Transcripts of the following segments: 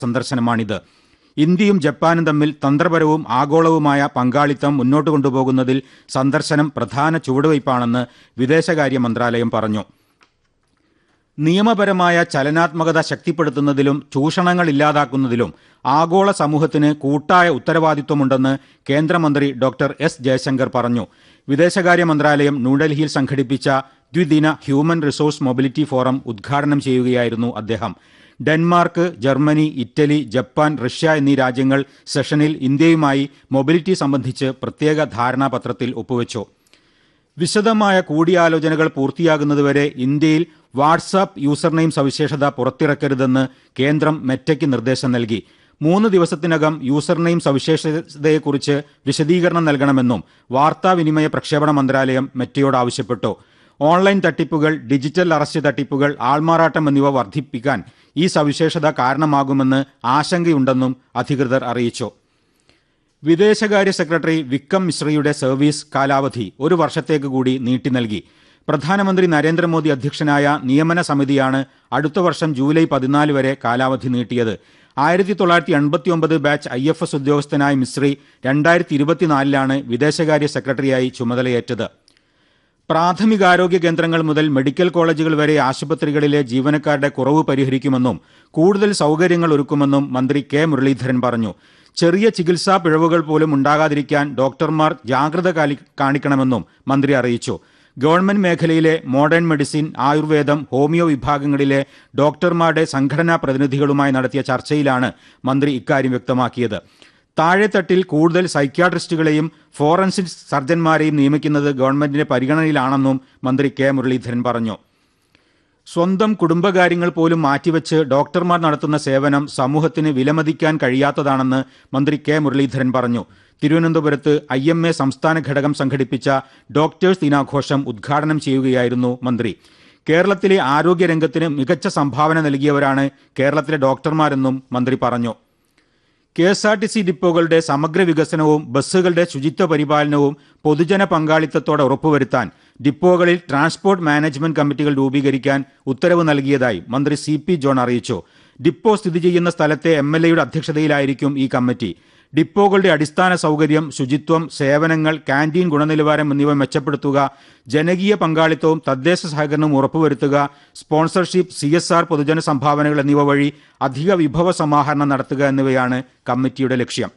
സന്ദർശനമാണിത് ഇന്ത്യയും ജപ്പാനും തമ്മിൽ തന്ത്രപരവും ആഗോളവുമായ പങ്കാളിത്തം മുന്നോട്ട് കൊണ്ടുപോകുന്നതിൽ സന്ദർശനം പ്രധാന ചുവടുവയ്പ്പാണെന്ന് വിദേശകാര്യ മന്ത്രാലയം പറഞ്ഞു നിയമപരമായ ചലനാത്മകത ശക്തിപ്പെടുത്തുന്നതിലും ചൂഷണങ്ങൾ ഇല്ലാതാക്കുന്നതിലും ആഗോള സമൂഹത്തിന് കൂട്ടായ ഉത്തരവാദിത്വമുണ്ടെന്ന് കേന്ദ്രമന്ത്രി ഡോക്ടർ എസ് ജയശങ്കർ പറഞ്ഞു വിദേശകാര്യ മന്ത്രാലയം ന്യൂഡൽഹിയിൽ സംഘടിപ്പിച്ച ദ്വിദിന ഹ്യൂമൻ റിസോഴ്സ് മൊബിലിറ്റി ഫോറം ഉദ്ഘാടനം ചെയ്യുകയായിരുന്നു അദ്ദേഹം Denmark Germany Italy Japan Russia എന്നീ രാജ്യങ്ങൾ സെഷനിൽ ഇന്ത്യയുമായി മൊബിലിറ്റി സംബന്ധിച്ച് പ്രത്യേക ധാരണാപത്രത്തിൽ ഒപ്പുവച്ചു വിശദമായ കൂടിയാലോചനകൾ പൂർത്തിയാകുന്നതുവരെ ഇന്ത്യയിൽ വാട്സാപ്പ് യൂസർനെയിം സവിശേഷത പുറത്തിറക്കരുതെന്ന് കേന്ദ്രം മെറ്റയ്ക്ക് നിർദ്ദേശം നൽകി മൂന്ന് ദിവസത്തിനകം യൂസർനെയിം സവിശേഷതയെക്കുറിച്ച് വിശദീകരണം നൽകണമെന്നും വാർത്താവിനിമയ പ്രക്ഷേപണ മന്ത്രാലയം മെറ്റയോട് ആവശ്യപ്പെട്ടു ഓൺലൈൻ തട്ടിപ്പുകൾ ഡിജിറ്റൽ അറസ്റ്റ് തട്ടിപ്പുകൾ ആൾമാറാട്ടം എന്നിവ വർദ്ധിപ്പിക്കാൻ ഈ സവിശേഷത കാരണമാകുമെന്ന് ആശങ്കയുണ്ടെന്നും അധികൃതർ അറിയിച്ചു വിദേശകാര്യ സെക്രട്ടറി വിക്രം മിശ്രയുടെ സർവീസ് കാലാവധി ഒരു വർഷത്തേക്ക് കൂടി നീട്ടി നൽകി പ്രധാനമന്ത്രി നരേന്ദ്രമോദി അധ്യക്ഷനായ നിയമന സമിതിയാണ് അടുത്ത വർഷം ജൂലൈ പതിനാല് വരെ കാലാവധി നീട്ടിയത് ആയിരത്തി തൊള്ളായിരത്തി എൺപത്തി ഒമ്പത് ബാച്ച് ഐ എഫ് എസ് ഉദ്യോഗസ്ഥനായ മിശ്രി രണ്ടായിരത്തി ഇരുപത്തിനാലിലാണ് വിദേശകാര്യ സെക്രട്ടറിയായി ചുമതലയേറ്റത് പ്രാഥമികാരോഗ്യ കേന്ദ്രങ്ങൾ മുതൽ മെഡിക്കൽ കോളേജുകൾ വരെ ആശുപത്രികളിലെ ജീവനക്കാരുടെ കുറവ് പരിഹരിക്കുമെന്നും കൂടുതൽ സൗകര്യങ്ങൾ ഒരുക്കുമെന്നും മന്ത്രി കെ മുരളീധരൻ പറഞ്ഞു ചെറിയ ചികിത്സാ പിഴവുകൾ പോലും ഉണ്ടാകാതിരിക്കാൻ ഡോക്ടർമാർ ജാഗ്രത കാലി- കാണിക്കണമെന്നും മന്ത്രി അറിയിച്ചു ഗവൺമെന്റ് മേഖലയിലെ മോഡേൺ മെഡിസിൻ ആയുർവേദം ഹോമിയോ വിഭാഗങ്ങളിലെ ഡോക്ടർമാരുടെ സംഘടനാ പ്രതിനിധികളുമായി നടത്തിയ ചർച്ചയിലാണ് മന്ത്രി ഇക്കാര്യം വ്യക്തമാക്കിയത് താഴെത്തട്ടിൽ കൂടുതൽ സൈക്യാട്രിസ്റ്റുകളെയും ഫോറൻസിക് സർജന്മാരെയും നിയമിക്കുന്നത് ഗവൺമെന്റിന്റെ പരിഗണനയിലാണെന്നും മന്ത്രി കെ മുരളീധരൻ പറഞ്ഞു സ്വന്തം കുടുംബകാര്യങ്ങൾ പോലും മാറ്റിവെച്ച് ഡോക്ടർമാർ നടത്തുന്ന സേവനം സമൂഹത്തിന് വിലമതിക്കാൻ കഴിയാത്തതാണെന്ന് മന്ത്രി കെ മുരളീധരൻ പറഞ്ഞു തിരുവനന്തപുരത്ത് ഐ എം എ സംസ്ഥാന ഘടകം സംഘടിപ്പിച്ച ഡോക്ടേഴ്സ് ദിനാഘോഷം ഉദ്ഘാടനം ചെയ്യുകയായിരുന്നു മന്ത്രി കേരളത്തിലെ ആരോഗ്യരംഗത്തിന് മികച്ച സംഭാവന നൽകിയവരാണ് കേരളത്തിലെ ഡോക്ടർമാരെന്നും മന്ത്രി പറഞ്ഞു K S R T C ഡിപ്പോകളുടെ സമഗ്ര വികസനവും ബസ്സുകളുടെ ശുചിത്വ പരിപാലനവും പൊതുജന പങ്കാളിത്തത്തോടെ ഉറപ്പുവരുത്താൻ ഡിപ്പോകളിൽ ട്രാൻസ്പോർട്ട് മാനേജ്മെന്റ് കമ്മിറ്റികൾ രൂപീകരിക്കാൻ ഉത്തരവ് നൽകിയതായി മന്ത്രി സി പി ജോൺ അറിയിച്ചു ഡിപ്പോ സ്ഥിതി ചെയ്യുന്ന സ്ഥലത്തെ എം എൽ എയുടെ അധ്യക്ഷതയിലായിരിക്കും ഈ കമ്മിറ്റി ഡിപ്പോകളുടെ അടിസ്ഥാന സൗകര്യം ശുചിത്വം സേവനങ്ങൾ കാന്റീൻ ഗുണനിലവാരം എന്നിവ മെച്ചപ്പെടുത്തുക ജനകീയ പങ്കാളിത്തവും തദ്ദേശ സഹകരണവും ഉറപ്പുവരുത്തുക സ്പോൺസർഷിപ്പ് സി എസ് ആർ പൊതുജന സംഭാവനകൾ എന്നിവ വഴി അധിക വിഭവ സമാഹരണം നടത്തുക എന്നിവയാണ് കമ്മിറ്റിയുടെ ലക്ഷ്യം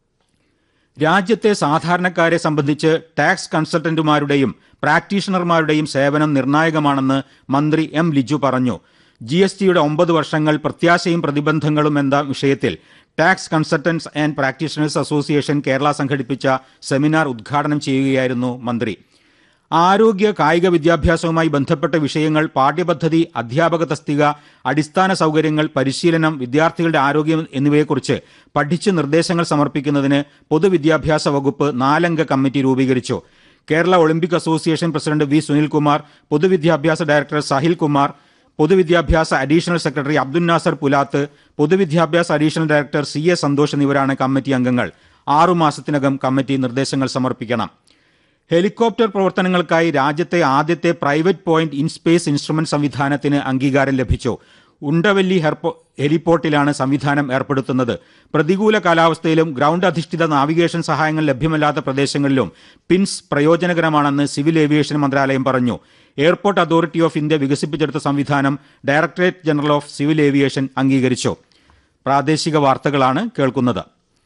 രാജ്യത്തെ സാധാരണക്കാരെ സംബന്ധിച്ച് ടാക്സ് കൺസൾട്ടന്റുമാരുടെയും പ്രാക്ടീഷണർമാരുടെയും സേവനം നിർണായകമാണെന്ന് മന്ത്രി എം ലിജു പറഞ്ഞു ജി എസ് ടിയുടെ ഒമ്പത് വർഷങ്ങൾ പ്രത്യാശയും പ്രതിബന്ധങ്ങളും എന്ന വിഷയത്തിൽ tax consultants and practitioners association Kerala സംഘടിപ്പിച്ച സെമിനാർ ഉദ്ഘാടനം ചെയ്യുകയായിരുന്നു മന്ത്രി ആരോഗ്യ കായിക വിദ്യാഭ്യാസവുമായി ബന്ധപ്പെട്ട വിഷയങ്ങൾ പാഠ്യപദ്ധതി അധ്യാപക തസ്തിക അടിസ്ഥാന സൗകര്യങ്ങൾ പരിശീലനം വിദ്യാർത്ഥികളുടെ ആരോഗ്യം എന്നിവയെക്കുറിച്ച് പഠിച്ച് നിർദ്ദേശങ്ങൾ സമർപ്പിക്കുന്നതിന് പൊതുവിദ്യാഭ്യാസ വകുപ്പ് നാലംഗ കമ്മിറ്റി രൂപീകരിച്ചു Kerala olympic association president V Sunilkumar പൊതുവിദ്യാഭ്യാസ ഡയറക്ടർ സാഹിൽ കുമാർ പൊതുവിദ്യാഭ്യാസ അഡീഷണൽ സെക്രട്ടറി അബ്ദുൽ നാസർ പുലാത്ത് പൊതുവിദ്യാഭ്യാസ additional director C A Santhosh എന്നിവരാണ് കമ്മിറ്റി അംഗങ്ങൾ ആറുമാസത്തിനകം കമ്മിറ്റി നിർദ്ദേശങ്ങൾ സമർപ്പിക്കണം ഹെലികോപ്റ്റർ പ്രവർത്തനങ്ങൾക്കായി രാജ്യത്തെ ആദ്യത്തെ private point in space instrument സംവിധാനത്തിന് അംഗീകാരം ലഭിച്ചു ഉണ്ടവല്ലി ഹെർപ്പോ ഹെലിപോർട്ടിലാണ് സംവിധാനം ഏർപ്പെടുത്തുന്നത് പ്രതികൂല കാലാവസ്ഥയിലും ഗ്രൗണ്ട് അധിഷ്ഠിത നാവിഗേഷൻ സഹായങ്ങൾ ലഭ്യമല്ലാത്ത പ്രദേശങ്ങളിലും പിൻസ് പ്രയോജനകരമാണെന്ന് സിവിൽ ഏവിയേഷൻ മന്ത്രാലയം പറഞ്ഞു എയർപോർട്ട് അതോറിറ്റി ഓഫ് ഇന്ത്യ വികസിപ്പിച്ചെടുത്ത സംവിധാനം directorate general of civil aviation അംഗീകരിച്ചു പ്രാദേശിക വാർത്തകളാണ് കേൾക്കുന്നത്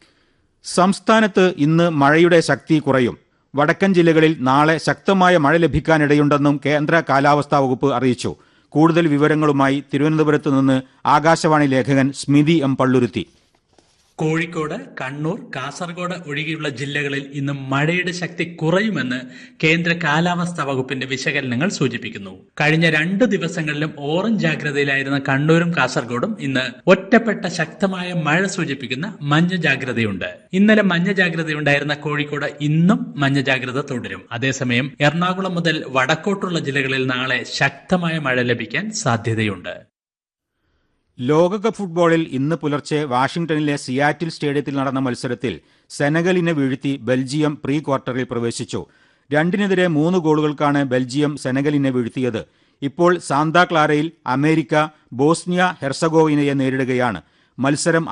സംസ്ഥാനത്ത് ഇന്ന് മഴയുടെ ശക്തി കുറയും വടക്കൻ ജില്ലകളിൽ നാളെ ശക്തമായ മഴ ലഭിക്കാനിടയുണ്ടെന്നും കേന്ദ്ര കാലാവസ്ഥാ വകുപ്പ് അറിയിച്ചു കൂടുതൽ വിവരങ്ങളുമായി തിരുവനന്തപുരത്ത് നിന്ന് ആകാശവാണി ലേഖകൻ സ്മിതി എം പള്ളുരുത്തി കോഴിക്കോട് കണ്ണൂർ കാസർഗോഡ് ഒഴികെയുള്ള ജില്ലകളിൽ ഇന്ന് മഴയുടെ ശക്തി കുറയുമെന്ന് കേന്ദ്ര കാലാവസ്ഥാ വകുപ്പിന്റെ വിശകലനങ്ങൾ സൂചിപ്പിക്കുന്നു കഴിഞ്ഞ രണ്ട് ദിവസങ്ങളിലും ഓറഞ്ച് ജാഗ്രതയിലായിരുന്ന കണ്ണൂരും കാസർഗോഡും ഇന്ന് ഒറ്റപ്പെട്ട ശക്തമായ മഴ സൂചിപ്പിക്കുന്ന മഞ്ഞ ജാഗ്രതയുണ്ട് ഇന്നലെ മഞ്ഞ ജാഗ്രതയുണ്ടായിരുന്ന കോഴിക്കോട് ഇന്നും മഞ്ഞ ജാഗ്രത തുടരും അതേസമയം എറണാകുളം മുതൽ വടക്കോട്ടുള്ള ജില്ലകളിൽ നാളെ ശക്തമായ മഴ ലഭിക്കാൻ സാധ്യതയുണ്ട് ലോകകപ്പ് ഫുട്ബോളിൽ ഇന്ന് പുലർച്ചെ വാഷിംഗ്ടണിലെ സിയാറ്റിൽ സ്റ്റേഡിയത്തിൽ നടന്ന മത്സരത്തിൽ സെനഗലിനെ വീഴ്ത്തി ബെൽജിയം പ്രീ ക്വാർട്ടറിൽ പ്രവേശിച്ചു രണ്ടിനെതിരെ മൂന്ന് ഗോളുകൾക്കാണ് ബെൽജിയം സെനഗലിനെ വീഴ്ത്തിയത് ഇപ്പോൾ സാന്താ ക്ലാരയിൽ അമേരിക്ക ബോസ്നിയ ഹെർസഗോവിനയെ നേരിടുകയാണ് മത്സരം